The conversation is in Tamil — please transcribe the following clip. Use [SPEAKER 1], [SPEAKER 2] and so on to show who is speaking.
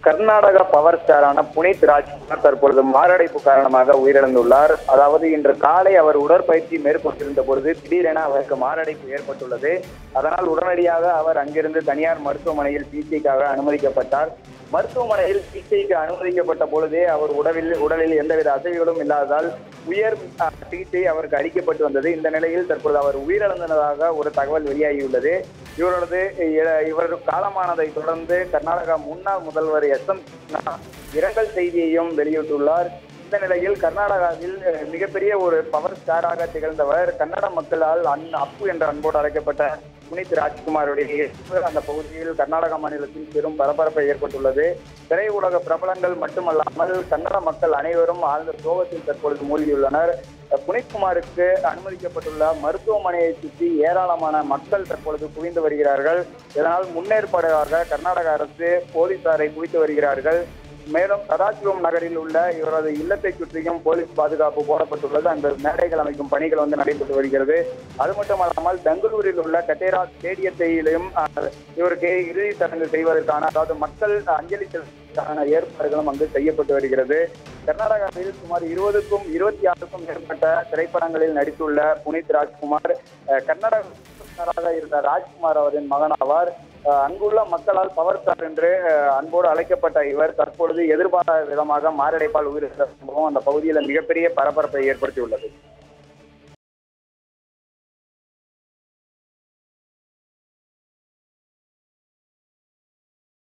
[SPEAKER 1] கர்நாடக பவர் ஸ்டாரான புனித் ராஜ்குமார் தற்பொழுது மாரடைப்பு காரணமாக உயிரிழந்துள்ளார் அதாவது இன்று காலை அவர் உடற்பயிற்சி மேற்கொண்டிருந்த பொழுது திடீரென அவருக்கு மாரடைப்பு ஏற்பட்டுள்ளது அதனால் உடனடியாக அவர் அங்கிருந்து தனியார் மருத்துவமனையில் சிகிச்சைக்காக அனுமதிக்கப்பட்டார் மருத்துவமனையில் சிகிச்சைக்கு அனுமதிக்கப்பட்ட பொழுதே அவர் உடலில் உடலில் எந்தவித அசைவுகளும் இல்லாததால் உயர் அஹ், சிகிச்சை அவருக்கு அளிக்கப்பட்டு வந்தது இந்த நிலையில் தற்போது அவர் உயிரிழந்ததாக ஒரு தகவல் வெளியாகியுள்ளது இவரது இ- இவர் காலமானதை தொடர்ந்து கர்நாடகா முன்னாள் முதல்வர் எஸ் எம் இரங்கல் செய்தியையும் வெளியிட்டுள்ளார் இந்த நிலையில் கர்நாடகாவில் அஹ், மிகப்பெரிய ஒரு பவர் ஸ்டாராக திகழ்ந்தவர் கன்னட மக்களால் அன் அப்பு என்ற அன்போடு அழைக்கப்பட்ட புனித் ராஜ்குமாருடைய இறப்பு அந்த பகுதியில் கர்நாடக மாநிலத்தில் பெரும் பரபரப்பை ஏற்பட்டுள்ளது திரையுலக பிரபலங்கள் மட்டுமல்லாமல் கன்னட மக்கள் அனைவரும் ஆழ்ந்த சோகத்தில் தற்பொழுது மூழ்கியுள்ளனர் புனித்குமாருக்கு அனுமதிக்கப்பட்டுள்ள மருத்துவமனையை சுற்றி ஏராளமான மக்கள் தற்பொழுது குவிந்து வருகிறார்கள் இதனால் முன்னேற்பாடாக கர்நாடக அரசு போலீசாரை குவித்து வருகிறார்கள் மேலும் சதாசிவம் நகரில் உள்ள இவரது இல்லத்தை சுற்றியும் போலீஸ் பாதுகாப்பு போடப்பட்டுள்ளது அந்த மேடைகள் அமைக்கும் பணிகள் வந்து நடைபெற்று வருகிறது அது மட்டுமல்லாமல் பெங்களூரில் உள்ள கட்டேரா ஸ்டேடியத்திலும் அஹ், இவருக்கு இறுதி சடங்கு செய்வதற்கான அதாவது மக்கள் அஞ்சலி செலுத்துவதற்கான ஏற்பாடுகளும் அங்கு செய்யப்பட்டு வருகிறது கர்நாடகாவில் சுமார் இருபதுக்கும் இருபத்தி ஆறுக்கும் மேற்பட்ட திரைப்படங்களில் நடித்துள்ள புனித் ராஜ்குமார் அஹ், கர்நாடக சூப்பர் இருந்த ராஜ்குமார் அவரின் மகனாவார் அஹ், அங்குள்ள மக்களால் பவர் ஸ்டார் என்று அஹ், அன்போடு அழைக்கப்பட்ட இவர் தற்பொழுது எதிர்பாராத விதமாக மாரடைப்பால் உயிரிழந்த சம்பவம் அந்த பகுதியில் மிகப்பெரிய பரபரப்பை ஏற்படுத்தியுள்ளது